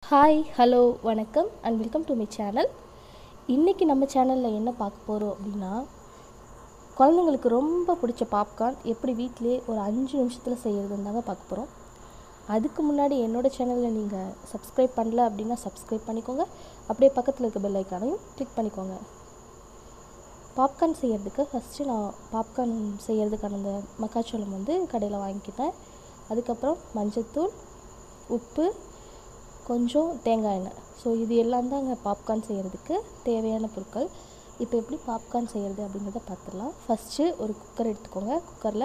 hi hello வணக்கம் and welcome to my channel இன்றைக்கி நம்ம சேனலில் என்ன பார்க்க போகிறோம் அப்படின்னா குழந்தைங்களுக்கு ரொம்ப பிடிச்ச பாப்கார்ன் எப்படி வீட்டிலே ஒரு அஞ்சு நிமிஷத்தில் செய்கிறதுன்னு தாங்க பார்க்க போகிறோம் அதுக்கு முன்னாடி என்னோடய சேனலில் நீங்கள் சப்ஸ்கிரைப் பண்ணல அப்படின்னா சப்ஸ்கிரைப் பண்ணிக்கோங்க அப்படியே பக்கத்தில் இருக்க பெல் ஐக்கானையும் கிளிக் பண்ணிக்கோங்க பாப்கார்ன் செய்கிறதுக்கு ஃபஸ்ட்டு நான் பாப்கார்ன் செய்கிறதுக்கான அந்த மக்காச்சோளம் வந்து கடையில் வாங்கிக்கிட்டேன் அதுக்கப்புறம் மஞ்சத்தூள் உப்பு கொஞ்சம் தேங்காய் எண்ணெய் ஸோ இது எல்லாம் தாங்க பாப்கார்ன் செய்கிறதுக்கு தேவையான பொருட்கள் இப்போ எப்படி பாப்கார்ன் செய்கிறது அப்படிங்கிறத பார்த்துடலாம் ஃபஸ்ட்டு ஒரு குக்கர் எடுத்துக்கோங்க குக்கரில்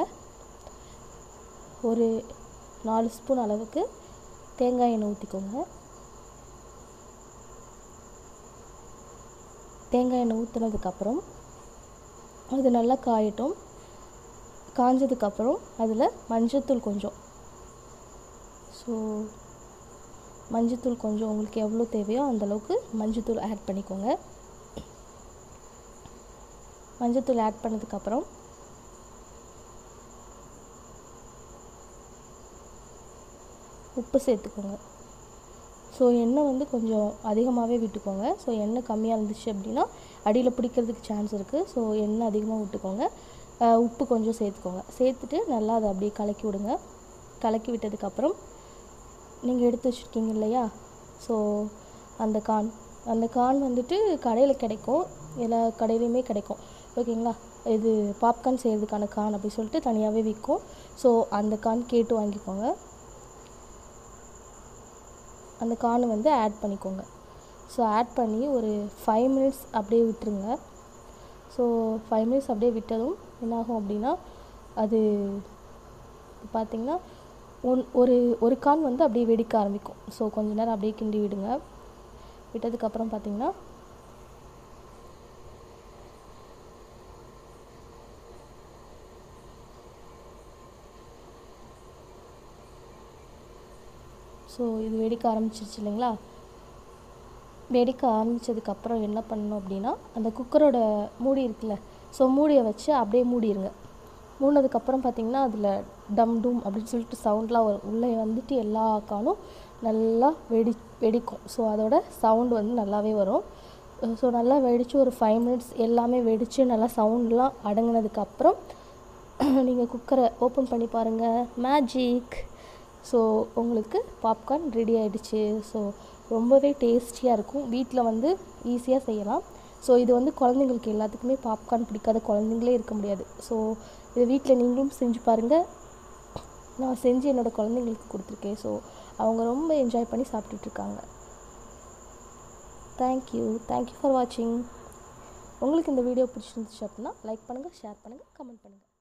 ஒரு நாலு ஸ்பூன் அளவுக்கு தேங்காய் எண்ணெய் ஊற்றிக்கோங்க தேங்காய் எண்ணெய் ஊற்றுனதுக்கப்புறம் அது நல்லா காயட்டும் காஞ்சதுக்கப்புறம் அதில் மஞ்சத்தூள் கொஞ்சம் ஸோ மஞ்சத்தூள் கொஞ்சம் உங்களுக்கு எவ்வளோ தேவையோ அந்தளவுக்கு மஞ்சத்தூள் ஆட் பண்ணிக்கோங்க மஞ்சத்தூள் ஆட் பண்ணதுக்கப்புறம் உப்பு சேர்த்துக்கோங்க ஸோ எண்ணெய் வந்து கொஞ்சம் அதிகமாகவே விட்டுக்கோங்க ஸோ எண்ணெய் கம்மியாக இருந்துச்சு அப்படின்னா அடியில் பிடிக்கிறதுக்கு சான்ஸ் இருக்குது ஸோ எண்ணெய் அதிகமாக விட்டுக்கோங்க அஹ் உப்பு கொஞ்சம் சேர்த்துக்கோங்க சேர்த்துட்டு நல்லா அதை அப்படியே கலக்கி விடுங்க கலக்கி விட்டதுக்கப்புறம் நீங்கள் எடுத்து வச்சுருக்கீங்க இல்லையா ஸோ அந்த கான் அந்த கான் வந்துட்டு கடையில் கிடைக்கும் எல்லா கடையிலையுமே கிடைக்கும் ஓகேங்களா இது பாப்கார்ன் செய்கிறதுக்கான கான் அப்படி சொல்லிட்டு தனியாகவே விற்கும் ஸோ அந்த கான் கேட்டு வாங்கிக்கோங்க அந்த கானை வந்து ஆட் பண்ணிக்கோங்க ஸோ ஆட் பண்ணி ஒரு ஃபைவ் மினிட்ஸ் அப்படியே விட்டுருங்க ஸோ ஃபைவ் மினிட்ஸ் அப்படியே விட்டதும் என்னாகும் அப்படின்னா அது பார்த்திங்கன்னா ஒன் ஒரு ஒரு கான் வந்து அப்படியே வெடிக்க ஆரம்பிக்கும் ஸோ கொஞ்ச நேரம் அப்படியே கிண்டி விடுங்க விட்டதுக்கப்புறம் பார்த்திங்கன்னா ஸோ இது வெடிக்க ஆரம்பிச்சிருச்சு இல்லைங்களா வெடிக்க ஆரம்பித்ததுக்கப்புறம் என்ன பண்ணணும் அப்படின்னா அந்த குக்கரோட மூடி இருக்குல்ல ஸோ மூடியை வச்சு அப்படியே மூடிடுங்க மூடினதுக்கப்புறம் பார்த்தீங்கன்னா அதில் டம் டும் அப்படின்னு சொல்லிட்டு சவுண்ட்லாம் வரும் உள்ளே வந்துட்டு எல்லா கானும் நல்லா வெடி வெடிக்கும் ஸோ அதோட சவுண்டு வந்து நல்லாவே வரும் ஸோ நல்லா வெடித்து ஒரு ஃபைவ் மினிட்ஸ் எல்லாமே வெடித்து நல்லா சவுண்ட்லாம் அடங்கினதுக்கப்புறம் நீங்கள் குக்கரை ஓப்பன் பண்ணி பாருங்கள் மேஜிக் ஸோ உங்களுக்கு பாப்கார்ன் ரெடி ஆகிடுச்சு ஸோ ரொம்பவே டேஸ்டியாக இருக்கும் வீட்டில் வந்து ஈஸியாக செய்யலாம் ஸோ இது வந்து குழந்தைங்களுக்கு எல்லாத்துக்குமே பாப்கார்ன் பிடிக்காத குழந்தைங்களே இருக்க முடியாது ஸோ இதை வீட்டில் நீங்களும் செஞ்சு பாருங்கள் நான் செஞ்சு என்னோடய குழந்தைங்களுக்கு கொடுத்துருக்கேன் ஸோ அவங்க ரொம்ப என்ஜாய் பண்ணி சாப்பிட்டுட்ருக்காங்க தேங்க்யூ தேங்க்யூ ஃபார் வாட்சிங் உங்களுக்கு இந்த வீடியோ பிடிச்சிருந்துச்சு அப்படின்னா லைக் பண்ணுங்கள் ஷேர் பண்ணுங்கள் கமெண்ட் பண்ணுங்கள்